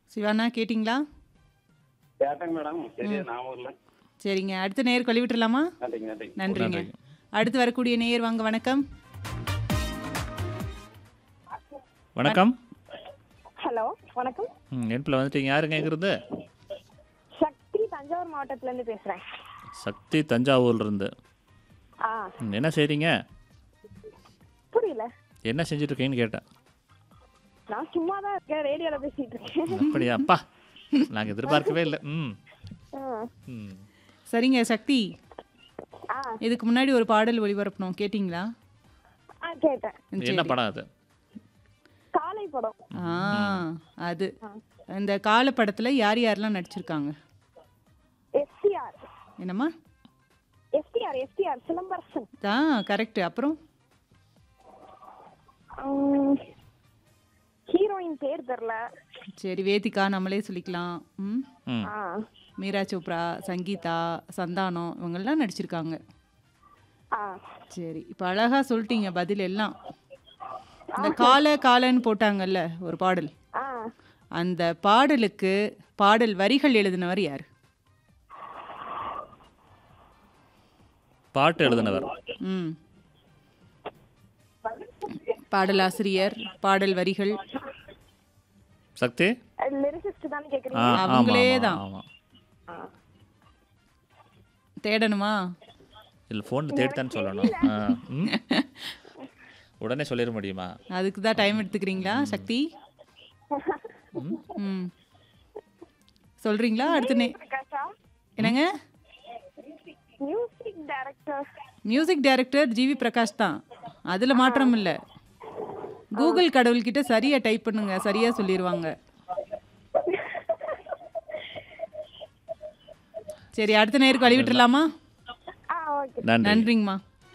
சிவானா கேட்டிங்களா கேட்டேங்க மேடம் சரி நான் ஊர்ல சரிங்க அடுத்த நேயர் கழுவி விட்டுலாமா நன்றிங்க நன்றிங்க நன்றிங்க அடுத்து வரக்கூடிய நேயர் வாங்க வணக்கம் வணக்கம் ஹலோ வணக்கம் ம் நெருப்பில் வந்துட்டீங்க யாருங்க இங்கிருந்து சக்தி தஞ்சாவூர் மாவட்டத்துல இருந்து பேசுறேன் சக்தி தஞ்சாவூர்லேருந்து ஆ ம், என்ன செய்கிறீங்க புரியல என்ன செஞ்சுட்டு இருக்கீங்கன்னு கேட்டேன் நான் சும்மா தான் இருக்கேன் ரேடியோல பேசிட்டு இருக்கேன் அப்படியா அப்பா நாங்கள் எதிர்பார்க்கவே இல்லை ம் ஆ. ம் சரிங்க சக்தி ஆ இதுக்கு முன்னாடி ஒரு பாடல் ஒளிபரப்பணும் கேட்டிங்களா ஆ கேட்டேன் என்ன படம் அது காலை படம் ஆ அது இந்த கால படத்துல யார் யாரெல்லாம் நடிச்சிருக்காங்க எஸ்டிஆர் என்னம்மா எஸ்டிஆர் எஸ்டிஆர் சிலம்பரசன் ஆ கரெக்ட் அப்புறம் ஹீரோயின் பேர் தெரில சரி வேதிகா நம்மளே சொல்லிக்கலாம் ம் ம் ஆ மீரா சோப்ரா சங்கீதா சந்தானம் இவங்கெல்லாம் நடிச்சிருக்காங்க ஆ சரி இப்போ அழகா சொல்லிட்டீங்க பதில் எல்லாம் இந்த கால காலன்னு போட்டாங்கல்ல ஒரு பாடல் ஆ அந்த பாடலுக்கு பாடல் வரிகள் எழுதினவர் யார் பாட்டு எழுதினவர் ம் பாடலாசிரியர் பாடல் வரிகள் சக்தி லிரிசிஸ்ட் தானே ஆ கேக்குறீங்க ஆமாம் அவங்களே ஆமாம் தான். ஆமாம் தேடணுமா இல்லை ஃபோனில் தேடித்தான்னு சொல்லணும் ஆ ம் உடனே சொல்லிட முடியுமா அதுக்கு தான் டைம் எடுத்துக்கிறீங்களா சக்தி ம் சொல்றீங்களா அடுத்து நே பிரகாஷா என்னங்க music director music director GV Prakash தான் அதில் மாற்றம் இல்லை கூகுள் கடவுள்கிட்ட சரியா டைப் பண்ணுங்க சரியா சொல்லிடுவாங்க சரி அடுத்த நேருக்கு வழி விட்டுறலாமா ஆ ஓகே நன்றி நன்றிங்கம்மா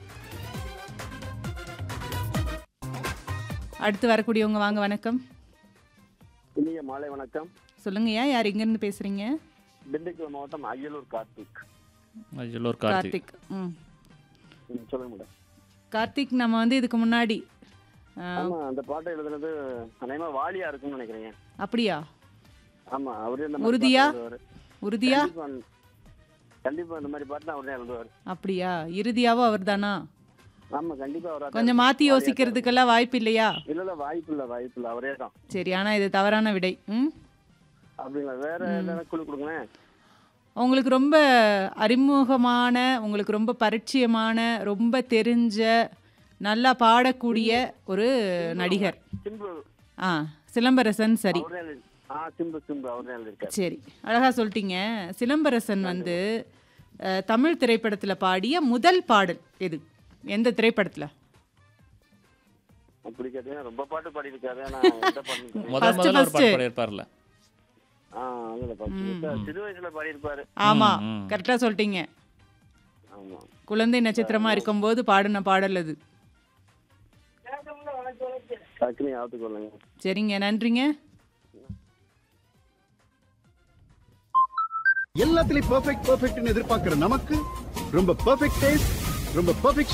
அடுத்து வரக்கூடியவங்க வாங்க வணக்கம் இனிய மாலை வணக்கம் சொல்லுங்கய்யா யார் எங்கேருந்து பேசுறீங்க திண்டுக்கல் மாவட்டம் அய்யலூர் கார்த்திக் எல்லோர் கார்த்திக் கார்த்திக் ம் ம், சொல்லுங்க மேடம் கார்த்திக் நம்ம வந்து இதுக்கு முன்னாடி ஆ, ஆமா அந்த பாட்டை எழுதுனது அநேகமா வாலியா இருக்கும்னு நினைக்கிறேன் அப்படியா ஆமா அவரே இந்த மாதிரி உறுதியா? பாட்டு எழுதுவாரு. உறுதியா கண்டிப்பா கண்டிப்பா இந்த மாதிரி பாட்டு அவரே எழுதுவார் அப்படியா இறுதியாவோ அவர்தானா ஆமா கண்டிப்பா அவர் கொஞ்சம் மாத்தி யோசிக்கிறதுக்கெல்லாம் வாய்ப்பு இல்லையா இல்ல இல்ல வாய்ப்பு இல்ல வாய்ப்பு இல்ல அவரே தான் சரி ஆனா இது தவறான விடை ம் அப்படிங்களா வேற ஏதாவது குழு கொடுங்களேன் உங்களுக்கு ரொம்ப அறிமுகமான உங்களுக்கு ரொம்ப பரிச்சயமான ரொம்ப தெரிஞ்ச நல்லா பாடக்கூடிய ஒரு நடிகர் சிம்பு ஆ சிலம்பரசன் சரி அவரே எழுதி ஆ சிம்பு சிம்பு அவரே எழுதியிருக்காரு சரி அழகா சொல்லிட்டீங்க சிலம்பரசன் வந்து அஹ், தமிழ் திரைப்படத்துல பாடிய முதல் பாடல் எது எந்த திரைப்படத்துல அப்படி கேட்டீங்கன்னா ரொம்ப பாட்டு பாடியிருக்காரு நான் எந்த பாட்டு முதல் First, முதல்ல ஒரு first. பாட்டு பாடியிருப்பார்ல ஆ அதுல பாட்டு சிறு வயசுல பாடியிருப்பாரு ஆமா ம், ம். கரெக்டா சொல்லிட்டீங்க ஆமா குழந்தை நட்சத்திரமா இருக்கும்போது பாடின பாடல் அது டக்குனு ஞாபகத்துக்கு வரலங்க சரிங்க நன்றிங்க எல்லாத்துலயும் பெர்ஃபெக்ட் பெர்ஃபெக்ட்னு எதிர்பார்க்கிற நமக்கு ரொம்ப பெர்ஃபெக்ட் டேஸ்ட் ரொம்ப பெர்ஃபெக்ட்